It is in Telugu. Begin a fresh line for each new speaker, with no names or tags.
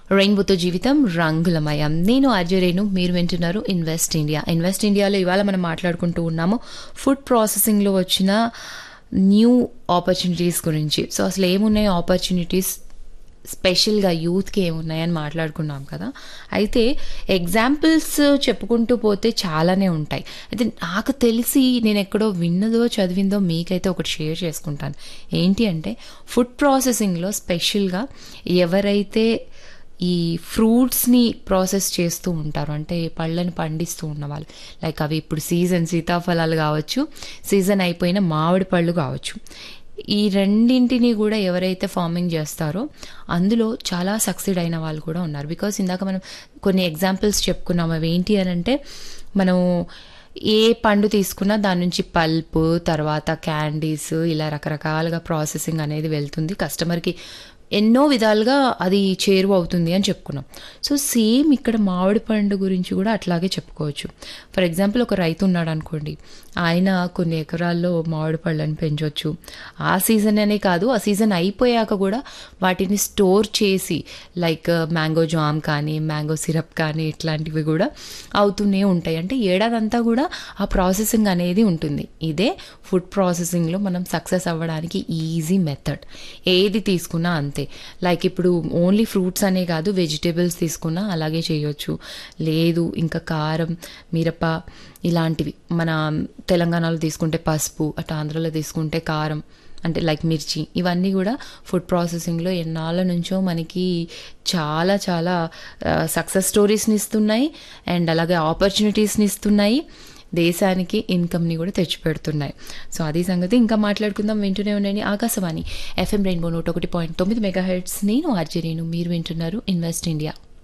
రెయిన్బోతో జీవితం రంగులమయం నేను అజయ్ మీరు వింటున్నారు ఇన్వెస్ట్ ఇండియా ఇన్వెస్ట్ ఇండియాలో ఇవాళ మనం మాట్లాడుకుంటూ ఉన్నాము ఫుడ్ ప్రాసెసింగ్లో వచ్చిన న్యూ ఆపర్చునిటీస్ గురించి సో అసలు ఏమున్నాయి ఆపర్చునిటీస్ స్పెషల్గా యూత్కి ఏమున్నాయని మాట్లాడుకున్నాం కదా అయితే ఎగ్జాంపుల్స్ చెప్పుకుంటూ పోతే చాలానే ఉంటాయి అయితే నాకు తెలిసి నేను ఎక్కడో విన్నదో చదివిందో మీకైతే ఒకటి షేర్ చేసుకుంటాను ఏంటి అంటే ఫుడ్ ప్రాసెసింగ్లో స్పెషల్గా ఎవరైతే ఈ ఫ్రూట్స్ని ప్రాసెస్ చేస్తూ ఉంటారు అంటే పళ్ళని పండిస్తూ ఉన్న వాళ్ళు లైక్ అవి ఇప్పుడు సీజన్ సీతాఫలాలు కావచ్చు సీజన్ అయిపోయిన మామిడి పళ్ళు కావచ్చు ఈ రెండింటిని కూడా ఎవరైతే ఫార్మింగ్ చేస్తారో అందులో చాలా సక్సీడ్ అయిన వాళ్ళు కూడా ఉన్నారు బికాస్ ఇందాక మనం కొన్ని ఎగ్జాంపుల్స్ చెప్పుకున్నాం అవి ఏంటి అని అంటే మనం ఏ పండు తీసుకున్నా దాని నుంచి పల్ప్ తర్వాత క్యాండీస్ ఇలా రకరకాలుగా ప్రాసెసింగ్ అనేది వెళ్తుంది కస్టమర్కి ఎన్నో విధాలుగా అది చేరువ అవుతుంది అని చెప్పుకున్నాం సో సేమ్ ఇక్కడ మామిడి పండు గురించి కూడా అట్లాగే చెప్పుకోవచ్చు ఫర్ ఎగ్జాంపుల్ ఒక రైతు ఉన్నాడు అనుకోండి ఆయన కొన్ని ఎకరాల్లో మామిడి పళ్ళని పెంచవచ్చు ఆ సీజన్ అనే కాదు ఆ సీజన్ అయిపోయాక కూడా వాటిని స్టోర్ చేసి లైక్ మ్యాంగో జామ్ కానీ మ్యాంగో సిరప్ కానీ ఇట్లాంటివి కూడా అవుతూనే ఉంటాయి అంటే ఏడాదంతా కూడా ఆ ప్రాసెసింగ్ అనేది ఉంటుంది ఇదే ఫుడ్ ప్రాసెసింగ్లో మనం సక్సెస్ అవ్వడానికి ఈజీ మెథడ్ ఏది తీసుకున్నా అంతే లైక్ ఇప్పుడు ఓన్లీ ఫ్రూట్స్ అనే కాదు వెజిటేబుల్స్ తీసుకున్నా అలాగే చేయొచ్చు లేదు ఇంకా కారం మిరప ఇలాంటివి మన తెలంగాణలో తీసుకుంటే పసుపు అటు ఆంధ్రలో తీసుకుంటే కారం అంటే లైక్ మిర్చి ఇవన్నీ కూడా ఫుడ్ ప్రాసెసింగ్లో ఎన్నాళ్ళ నుంచో మనకి చాలా చాలా సక్సెస్ స్టోరీస్ని ఇస్తున్నాయి అండ్ అలాగే ఆపర్చునిటీస్ని ఇస్తున్నాయి దేశానికి ఇన్కమ్ని కూడా తెచ్చిపెడుతున్నాయి సో అది సంగతి ఇంకా మాట్లాడుకుందాం వింటూనే ఉండండి ఆకాశవాణి ఎఫ్ఎం రెయిన్బో నూట ఒకటి పాయింట్ తొమ్మిది మెగా హెడ్స్ నేను ఆర్జరీను మీరు వింటున్నారు ఇన్వెస్ట్ ఇండియా